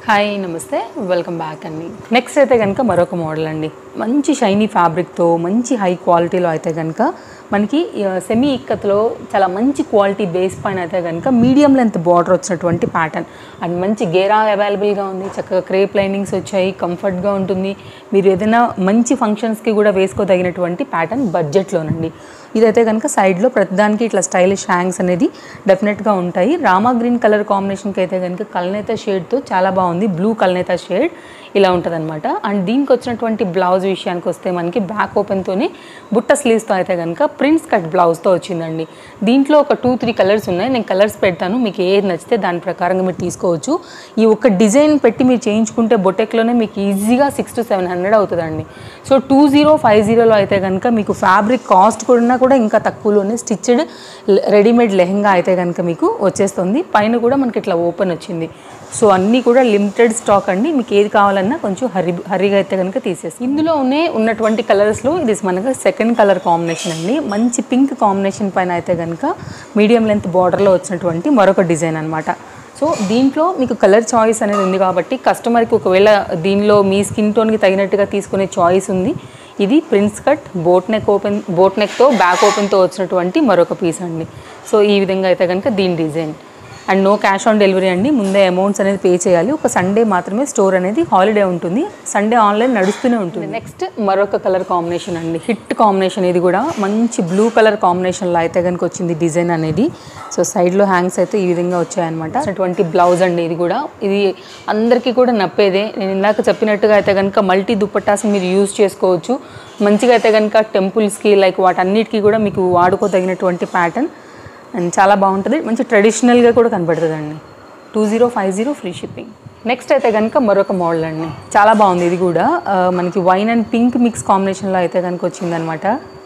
Hi నమస్తే welcome back అండి next అయితే కనుక మరొక మోడల్ అండి మంచి షైనీ ఫ్యాబ్రిక్తో మంచి హై క్వాలిటీలో అయితే కనుక మనకి సెమీ ఇక్కత్లో చాలా మంచి క్వాలిటీ బేస్ పైన అయితే కనుక మీడియం లెంత్ బార్డర్ వచ్చినటువంటి ప్యాటర్న్ అండ్ మంచి గేరా అవైలబుల్గా ఉంది చక్కగా క్రేప్ లైనింగ్స్ వచ్చాయి కంఫర్ట్గా ఉంటుంది మీరు ఏదైనా మంచి ఫంక్షన్స్కి కూడా వేసుకోదగినటువంటి ప్యాటర్న్ బడ్జెట్లోనండి ఇదైతే కనుక సైడ్లో ప్రతిదానికి ఇట్లా స్టైలిష్ హ్యాంగ్స్ అనేది డెఫినెట్గా ఉంటాయి రామా గ్రీన్ కలర్ కాంబినేషన్కి అయితే కనుక కల్నేత షేడ్తో చాలా బాగుంది బ్లూ కల్నేత షేడ్ ఇలా ఉంటుందన్నమాట అండ్ దీనికి వచ్చినటువంటి బ్లౌజ్ విషయానికి వస్తే మనకి బ్యాక్ ఓపెన్తోనే బుట్ట స్లీవ్స్తో అయితే కనుక ప్రింట్స్ కట్ బ్లౌజ్తో వచ్చిందండి దీంట్లో ఒక టూ త్రీ కలర్స్ ఉన్నాయి నేను కలర్స్ పెడతాను మీకు ఏది నచ్చితే దాని ప్రకారంగా మీరు తీసుకోవచ్చు ఈ ఒక్క డిజైన్ పెట్టి మీరు చేయించుకుంటే బొటెక్లోనే మీకు ఈజీగా సిక్స్ టు సెవెన్ హండ్రెడ్ అవుతుందండి సో టూ జీరో ఫైవ్ జీరోలో అయితే కనుక మీకు ఫ్యాబ్రిక్ కాస్ట్ కూడా కూడా ఇంకా తక్కువలోనే స్టిచ్డ్ రెడీమేడ్ లెహంగా అయితే కనుక మీకు వచ్చేస్తుంది పైన కూడా మనకి ఇట్లా ఓపెన్ వచ్చింది సో అన్నీ కూడా లిమిటెడ్ స్టాక్ అండి మీకు ఏది కావాలన్నా కొంచెం హరి హరిగా అయితే కనుక తీసేసి ఇందులో ఉన్న ఉన్నటువంటి కలర్స్లో ఇది మనకు సెకండ్ కలర్ కాంబినేషన్ అండి మంచి పింక్ కాంబినేషన్ పైన అయితే కనుక మీడియం లెంత్ బార్డర్లో వచ్చినటువంటి మరొక డిజైన్ అనమాట సో దీంట్లో మీకు కలర్ చాయిస్ అనేది ఉంది కాబట్టి కస్టమర్కి ఒకవేళ దీనిలో మీ స్కిన్ టోన్కి తగినట్టుగా తీసుకునే చాయిస్ ఉంది ఇది prince cut boat neck open boat నెక్తో బ్యాక్ ఓపెన్తో వచ్చినటువంటి మరొక పీస్ అండి సో ఈ విధంగా అయితే కనుక దీని design and no cash on delivery అండి ముందే అమౌంట్స్ అనేది పే చేయాలి ఒక సండే మాత్రమే స్టోర్ అనేది హాలిడే ఉంటుంది సండే ఆన్లైన్ నడుస్తూనే ఉంటుంది నెక్స్ట్ మరొక కలర్ కాంబినేషన్ అండి హిట్ కాంబినేషన్ ఇది కూడా మంచి బ్లూ కలర్ కాంబినేషన్లో అయితే కనుక వచ్చింది డిజైన్ అనేది సో సైడ్లో హ్యాంగ్స్ అయితే ఈ విధంగా వచ్చాయన్నమాట అటువంటి బ్లౌజ్ అండి ఇది కూడా ఇది అందరికీ కూడా నప్పేదే నేను ఇందాక చెప్పినట్టుగా అయితే కనుక మల్టీ దుప్పట్టాస్ మీరు యూజ్ చేసుకోవచ్చు మంచిగా అయితే కనుక టెంపుల్స్కి లైక్ వాటన్నిటికీ కూడా మీకు వాడుకోదగినటువంటి ప్యాటర్న్ అండ్ చాలా బాగుంటుంది మంచి ట్రెడిషనల్గా కూడా కనబడుతుందండి two zero five zero free shipping next అయితే కనుక మరొక మోడల్ అండి చాలా బాగుంది ఇది కూడా ఆ, మనకి వైన్ అండ్ పింక్ మిక్స్ కాంబినేషన్లో అయితే కనుక వచ్చిందనమాట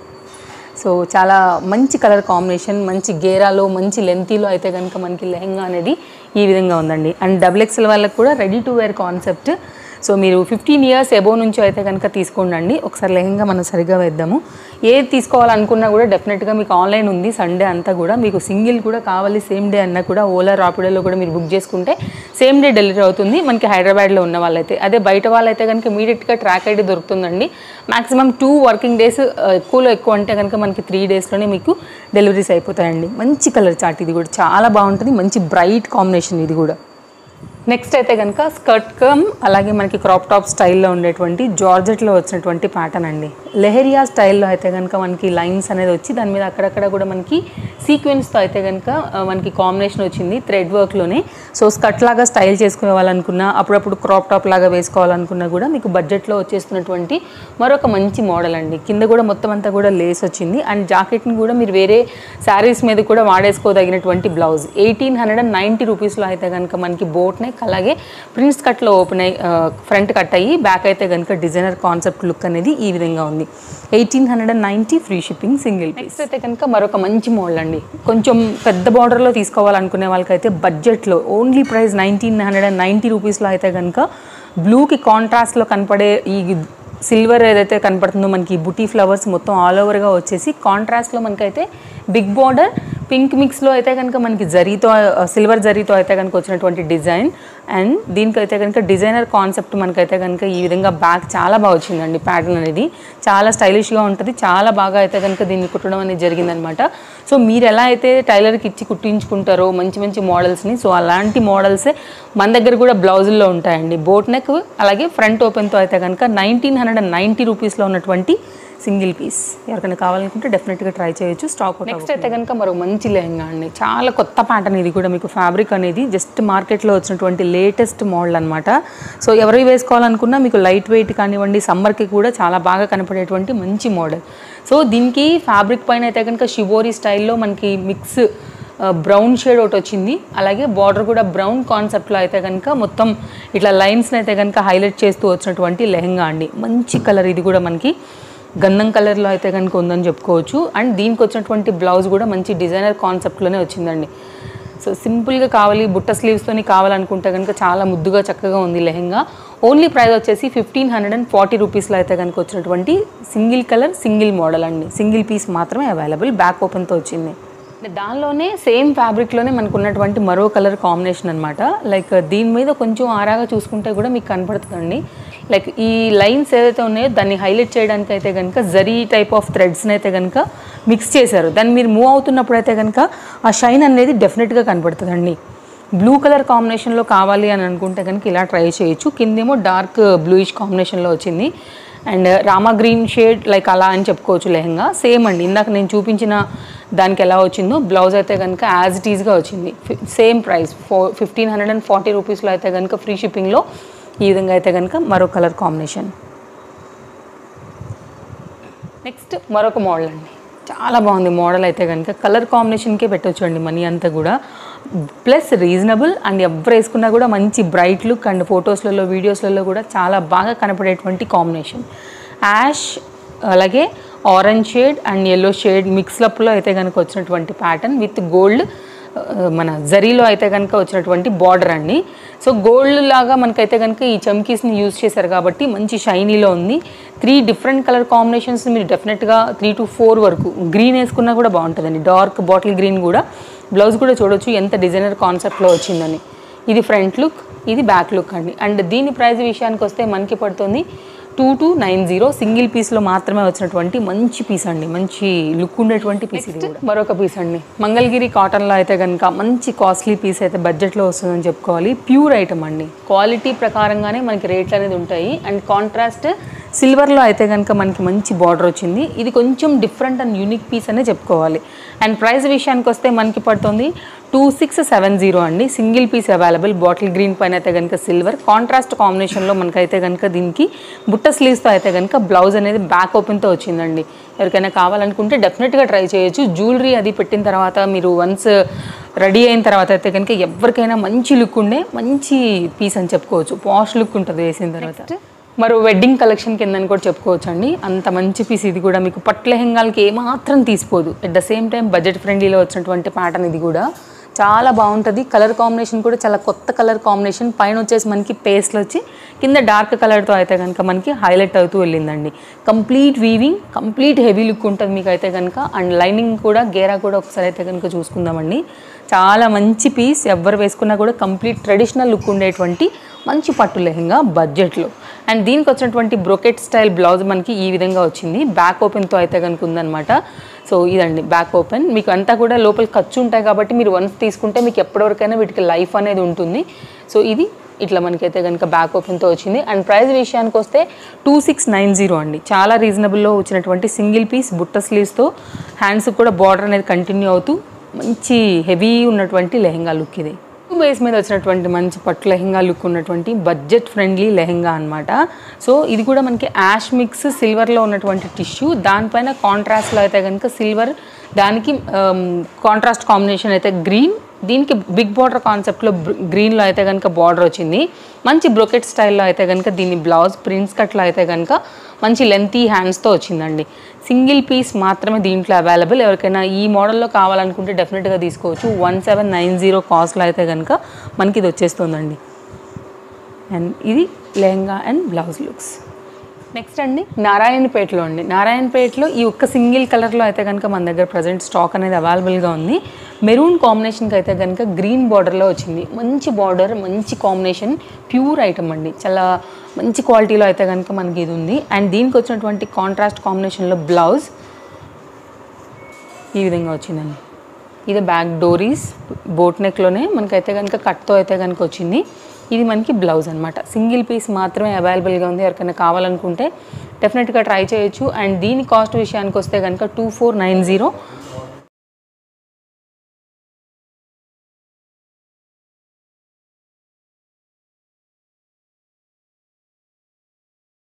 సో చాలా మంచి కలర్ కాంబినేషన్ మంచి గేరాలో మంచి లెంతీలో అయితే కనుక మనకి లెహంగా అనేది ఈ విధంగా ఉందండి అండ్ డబుల్ ఎక్స్ఎల్ వాళ్ళకి కూడా ready to wear concept so మీరు ఫిఫ్టీన్ ఇయర్స్ ఎబో నుంచి అయితే కనుక తీసుకోండి ఒకసారి లెహంగా మనం సరిగా వేద్దాము ఏది తీసుకోవాలనుకున్నా కూడా డెఫినెట్గా మీకు ఆన్లైన్ ఉంది సండే అంతా కూడా మీకు సింగిల్ కూడా కావాలి సేమ్ డే అన్నా కూడా ఓలా రాపిడోలో కూడా మీరు బుక్ చేసుకుంటే సేమ్ డే డెలివరీ అవుతుంది మనకి హైదరాబాద్లో ఉన్న వాళ్ళైతే అదే బయట వాళ్ళైతే కనుక ఇమీడియట్గా ట్రాక్ ఐడి దొరుకుతుందండి మాక్సిమం టూ వర్కింగ్ డేస్ ఎక్కువలో ఎక్కువ అంటే కనుక మనకి త్రీ డేస్లోనే మీకు డెలివరీస్ అయిపోతాయండి మంచి కలర్ చార్ట్ ఇది కూడా చాలా బాగుంటుంది మంచి బ్రైట్ కాంబినేషన్ ఇది కూడా నెక్స్ట్ అయితే కనుక స్కర్ట్ కమ్ అలాగే మనకి క్రాప్ టాప్ స్టైల్లో ఉండేటువంటి జార్జెట్లో వచ్చినటువంటి ప్యాటర్న్ అండి లెహరియా స్టైల్లో అయితే కనుక మనకి లైన్స్ అనేది వచ్చి దాని మీద అక్కడక్కడ కూడా మనకి సీక్వెన్స్తో అయితే కనుక ఆ, మనకి కాంబినేషన్ వచ్చింది థ్రెడ్ వర్క్లోనే సో స్కర్ట్ లాగా స్టైల్ చేసుకోవాలనుకున్నా అప్పుడప్పుడు క్రాప్ టాప్ లాగా వేసుకోవాలనుకున్నా కూడా మీకు బడ్జెట్లో వచ్చేస్తున్నటువంటి మరొక మంచి మోడల్ అండి కింద కూడా మొత్తం అంతా కూడా లేస్ వచ్చింది అండ్ జాకెట్ని కూడా మీరు వేరే శారీస్ మీద కూడా వాడేసుకోదగినటువంటి blouse eighteen hundred and ninety రూపీస్లో అయితే కనుక మనకి బోట్ నెక్ అలాగే ప్రిన్స్ కట్లో ఓపెన్ అయ్యి ఫ్రంట్ కట్ అయ్యి బ్యాక్ అయితే కనుక డిజైనర్ కాన్సెప్ట్ లుక్ అనేది ఈ విధంగా ఉంది eighteen hundred and ninety free shipping single next అయితే కనుక మరొక మంచి మోడల్ అండి కొంచెం పెద్ద బార్డర్లో తీసుకోవాలనుకునే వాళ్ళకైతే బడ్జెట్లో only price nineteen hundred and ninety రూపీస్లో అయితే కనుక బ్లూకి కాంట్రాస్ట్లో కనపడే ఈ సిల్వర్ ఏదైతే కనపడుతుందో మనకి బుటీ ఫ్లవర్స్ మొత్తం ఆల్ ఓవర్గా వచ్చేసి కాంట్రాస్ట్లో మనకైతే బిగ్ బార్డర్ పింక్ మిక్స్లో అయితే కనుక మనకి జరీతో సిల్వర్ జరీతో అయితే కనుక వచ్చినటువంటి డిజైన్ అండ్ దీనికైతే కనుక డిజైనర్ కాన్సెప్ట్ మనకైతే కనుక ఈ విధంగా బ్యాక్ చాలా బాగా వచ్చిందండి ప్యాటర్న్ అనేది చాలా స్టైలిష్గా ఉంటుంది చాలా బాగా అయితే కనుక దీన్ని కుట్టడం అనేది జరిగిందనమాట సో మీరు ఎలా అయితే టైలర్కి ఇచ్చి కుట్టించుకుంటారో మంచి మంచి మోడల్స్ని సో అలాంటి మోడల్సే మన దగ్గర కూడా బ్లౌజుల్లో ఉంటాయండి బోట్ నెక్ అలాగే ఫ్రంట్ ఓపెన్తో అయితే కనుక నైన్టీన్ హండ్రెడ్ అండ్ నైంటీ రూపీస్లో ఉన్నటువంటి సింగిల్ పీస్ ఎవరికైనా కావాలనుకుంటే డెఫినెట్గా ట్రై చేయొచ్చు స్టాక్ నెక్స్ట్ అయితే కనుక మరో మంచి లెహంగా అండి చాలా కొత్త ప్యాటర్న్ ఇది కూడా మీకు ఫ్యాబ్రిక్ అనేది జస్ట్ మార్కెట్లో వచ్చినటువంటి లేటెస్ట్ మోడల్ అనమాట సో ఎవరు వేసుకోవాలనుకున్నా మీకు లైట్ వెయిట్ కానివ్వండి సమ్మర్కి కూడా చాలా బాగా కనపడేటువంటి మంచి మోడల్ సో దీనికి ఫ్యాబ్రిక్ పైన అయితే కనుక షిబోరీ స్టైల్లో మనకి మిక్స్ బ్రౌన్ షేడ్ ఒకటి వచ్చింది అలాగే బార్డర్ కూడా బ్రౌన్ కాన్సెప్ట్లో అయితే కనుక మొత్తం ఇట్లా లైన్స్ని అయితే కనుక హైలైట్ చేస్తూ వచ్చినటువంటి లెహంగా అండి మంచి కలర్ ఇది కూడా మనకి గంధం కలర్లో అయితే కనుక ఉందని చెప్పుకోవచ్చు అండ్ దీనికి వచ్చినటువంటి బ్లౌజ్ కూడా మంచి డిజైనర్ కాన్సెప్ట్లోనే వచ్చిందండి సో సింపుల్గా కావాలి బుట్ట స్లీవ్స్తోని కావాలనుకుంటే కనుక చాలా ముద్దుగా చక్కగా ఉంది లెహంగా ఓన్లీ ప్రైస్ వచ్చేసి ఫిఫ్టీన్ హండ్రెడ్ అండ్ ఫార్టీ రూపీస్లో అయితే కనుక వచ్చినటువంటి సింగిల్ కలర్ సింగిల్ మోడల్ అండి సింగిల్ పీస్ మాత్రమే అవైలబుల్ బ్యాక్ ఓపెన్తో వచ్చింది దానిలోనే సేమ్ ఫ్యాబ్రిక్లోనే మనకు ఉన్నటువంటి మరో కలర్ కాంబినేషన్ అనమాట లైక్ దీని మీద కొంచెం ఆరాగా చూసుకుంటే కూడా మీకు కనపడుతుందండి లైక్ ఈ లైన్స్ ఏదైతే ఉన్నాయో దాన్ని హైలైట్ చేయడానికి అయితే కనుక జరీ టైప్ ఆఫ్ థ్రెడ్స్ని అయితే కనుక మిక్స్ చేశారు దాన్ని మీరు మూవ్ అవుతున్నప్పుడు అయితే కనుక ఆ షైన్ అనేది డెఫినెట్గా కనపడుతుందండి బ్లూ కలర్ కాంబినేషన్లో కావాలి అని అనుకుంటే కనుక ఇలా ట్రై చేయొచ్చు కిందేమో డార్క్ బ్లూయిష్ కాంబినేషన్లో వచ్చింది and Rama green shade like అలా అని చెప్పుకోవచ్చు లెహంగా సేమ్ అండి ఇందాక నేను చూపించిన దానికి ఎలా వచ్చిందో బ్లౌజ్ అయితే కనుక యాజ్ ఇట్ ఈస్గా వచ్చింది same price four fifteen hundred and forty రూపీస్లో అయితే కనుక ఫ్రీ షిప్పింగ్లో ఈ విధంగా అయితే కనుక మరో కలర్ కాంబినేషన్ నెక్స్ట్ మరొక మోడల్ అండి చాలా బాగుంది మోడల్ అయితే కనుక కలర్ కాంబినేషన్కే పెట్టొచ్చు అండి మనీ అంతా కూడా ప్లస్ రీజనబుల్ అండ్ ఎవరు వేసుకున్నా కూడా మంచి బ్రైట్ లుక్ అండ్ ఫొటోస్లలో వీడియోస్లలో కూడా చాలా బాగా కనపడేటువంటి కాంబినేషన్ యాష్ అలాగే orange shade and yellow shade మిక్స్లప్లో అయితే కనుక వచ్చినటువంటి ప్యాటర్న్ విత్ గోల్డ్ మన జరీలో అయితే కనుక వచ్చినటువంటి బార్డర్ అండి సో గోల్డ్ లాగా మనకైతే కనుక ఈ చమ్కీస్ని యూజ్ చేశారు కాబట్టి మంచి షైనీలో ఉంది త్రీ డిఫరెంట్ కలర్ కాంబినేషన్స్ మీరు డెఫినెట్గా త్రీ టు ఫోర్ వరకు గ్రీన్ వేసుకున్నా కూడా బాగుంటుందండి డార్క్ బాటిల్ గ్రీన్ కూడా బ్లౌజ్ కూడా చూడొచ్చు ఎంత డిజైనర్ కాన్సెప్ట్లో వచ్చిందని ఇది ఫ్రంట్ లుక్ ఇది బ్యాక్ లుక్ అండి అండ్ దీని ప్రైస్ విషయానికి వస్తే మనకి పడుతుంది two two nine zero single పీస్లో మాత్రమే వచ్చినటువంటి మంచి పీస్ అండి మంచి లుక్ ఉండేటువంటి పీస్ ఇది కూడా. మరొక పీస్ అండి మంగళగిరి కాటన్లో అయితే కనుక మంచి కాస్ట్లీ పీస్ అయితే బడ్జెట్లో వస్తుందని చెప్పుకోవాలి ప్యూర్ ఐటమ్ అండి క్వాలిటీ ప్రకారంగానే మనకి రేట్లు అనేది ఉంటాయి అండ్ కాంట్రాస్ట్ సిల్వర్లో అయితే కనుక మనకి మంచి బార్డర్ వచ్చింది ఇది కొంచెం డిఫరెంట్ అండ్ యూనిక్ పీస్ అనే చెప్పుకోవాలి అండ్ ప్రైస్ విషయానికి వస్తే మనకి పడుతుంది టూ సిక్స్ సెవెన్ జీరో అండి single piece available bottle green పైన అయితే కనుక సిల్వర్ కాంట్రాస్ట్ కాంబినేషన్లో మనకైతే కనుక దీనికి బుట్ట స్లీవ్స్తో అయితే కనుక బ్లౌజ్ అనేది బ్యాక్ ఓపెన్తో వచ్చిందండి ఎవరికైనా కావాలనుకుంటే డెఫినెట్గా ట్రై చేయొచ్చు జ్యువెలరీ అది పెట్టిన తర్వాత మీరు వన్స్ రెడీ అయిన తర్వాత అయితే కనుక ఎవరికైనా మంచి లుక్ ఉండే మంచి పీస్ అని చెప్పుకోవచ్చు పాష్ లుక్ ఉంటుంది వేసిన తర్వాత మరో వెడ్డింగ్ కలెక్షన్ కిందని కూడా చెప్పుకోవచ్చు అండి అంత మంచి పీస్ ఇది కూడా మీకు పట్టు లెహంగాలకి ఏమాత్రం తీసిపోదు at the same time budget ఫ్రెండ్లీలో వచ్చినటువంటి ప్యాటర్న్ ఇది కూడా చాలా బాగుంటుంది కలర్ కాంబినేషన్ కూడా చాలా కొత్త కలర్ కాంబినేషన్ పైన వచ్చేసి మనకి పేస్ట్లు వచ్చి కింద డార్క్ కలర్తో అయితే కనుక మనకి హైలైట్ అవుతూ వెళ్ళిందండి complete weaving complete heavy look ఉంటుంది మీకు అయితే కనుక అండ్ లైనింగ్ కూడా గేరా కూడా ఒకసారి అయితే కనుక చూసుకుందామండి చాలా మంచి పీస్ ఎవరు వేసుకున్నా కూడా కంప్లీట్ ట్రెడిషనల్ లుక్ ఉండేటువంటి మంచి పట్టు లెహంగా బడ్జెట్లో అండ్ దీనికి వచ్చినటువంటి బ్రొకెట్ స్టైల్ బ్లౌజ్ మనకి ఈ విధంగా వచ్చింది బ్యాక్ ఓపెన్తో అయితే కనుక ఉందన్నమాట సో ఇదండి బ్యాక్ ఓపెన్ మీకు అంతా కూడా లోపల ఖర్చు ఉంటాయి కాబట్టి మీరు వన్స్ తీసుకుంటే మీకు ఎప్పటివరకైనా వీటికి లైఫ్ అనేది ఉంటుంది సో ఇది ఇట్లా మనకైతే కనుక బ్యాక్ ఓపెన్తో వచ్చింది అండ్ ప్రైస్ విషయానికి వస్తే టూ సిక్స్ నైన్ జీరో అండి చాలా రీజనబుల్లో వచ్చినటువంటి సింగిల్ పీస్ బుట్ట స్లీవ్స్తో హ్యాండ్స్ కూడా బార్డర్ అనేది కంటిన్యూ అవుతూ మంచి హెవీ ఉన్నటువంటి లెహంగా లుక్ ఇది బేస్ మీద వచ్చినటువంటి మంచి పట్టు లెహంగా లుక్ ఉన్నటువంటి బడ్జెట్ ఫ్రెండ్లీ లెహంగా అనమాట సో ఇది కూడా మనకి యాష్ మిక్స్ సిల్వర్లో ఉన్నటువంటి టిష్యూ దానిపైన కాంట్రాస్ట్లో అయితే కనుక సిల్వర్ దానికి కాంట్రాస్ట్ కాంబినేషన్ అయితే గ్రీన్ దీనికి బిగ్ బార్డర్ కాన్సెప్ట్లో గ్రీన్లో అయితే కనుక బార్డర్ వచ్చింది మంచి బ్రొకెట్ స్టైల్లో అయితే కనుక దీని బ్లౌజ్ ప్రిన్స్ కట్లో అయితే కనుక మంచి లెంతీ హ్యాండ్స్తో వచ్చిందండి సింగిల్ పీస్ మాత్రమే దీంట్లో అవైలబుల్ ఎవరికైనా ఈ మోడల్లో కావాలనుకుంటే డెఫినెట్గా తీసుకోవచ్చు వన్ సెవెన్ నైన్ జీరో కాస్ట్లో అయితే కనుక మనకి ఇది వచ్చేస్తుందండి అండ్ ఇది lehenga and blouse looks next అండి నారాయణపేటలో అండి నారాయణపేటలో ఈ ఒక్క సింగిల్ కలర్లో అయితే కనుక మన దగ్గర ప్రజెంట్ స్టాక్ అనేది అవైలబుల్గా ఉంది మెరూన్ కాంబినేషన్కి అయితే కనుక గ్రీన్ బార్డర్లో వచ్చింది మంచి బార్డర్ మంచి కాంబినేషన్ ప్యూర్ ఐటమ్ అండి చాలా మంచి క్వాలిటీలో అయితే కనుక మనకి ఇది ఉంది అండ్ దీనికి వచ్చినటువంటి కాంట్రాస్ట్ కాంబినేషన్లో బ్లౌజ్ ఈ విధంగా వచ్చిందండి ఇది బ్యాక్ డోరీస్ బోట్ నెక్లోనే మనకైతే కనుక కట్తో అయితే కనుక వచ్చింది ఇది మనకి బ్లౌజ్ అనమాట సింగిల్ పీస్ మాత్రమే అవైలబుల్గా ఉంది ఎవరికైనా కావాలనుకుంటే డెఫినెట్గా ట్రై చేయొచ్చు అండ్ దీని కాస్ట్ విషయానికి వస్తే కనుక టూ ఫోర్ నైన్ జీరో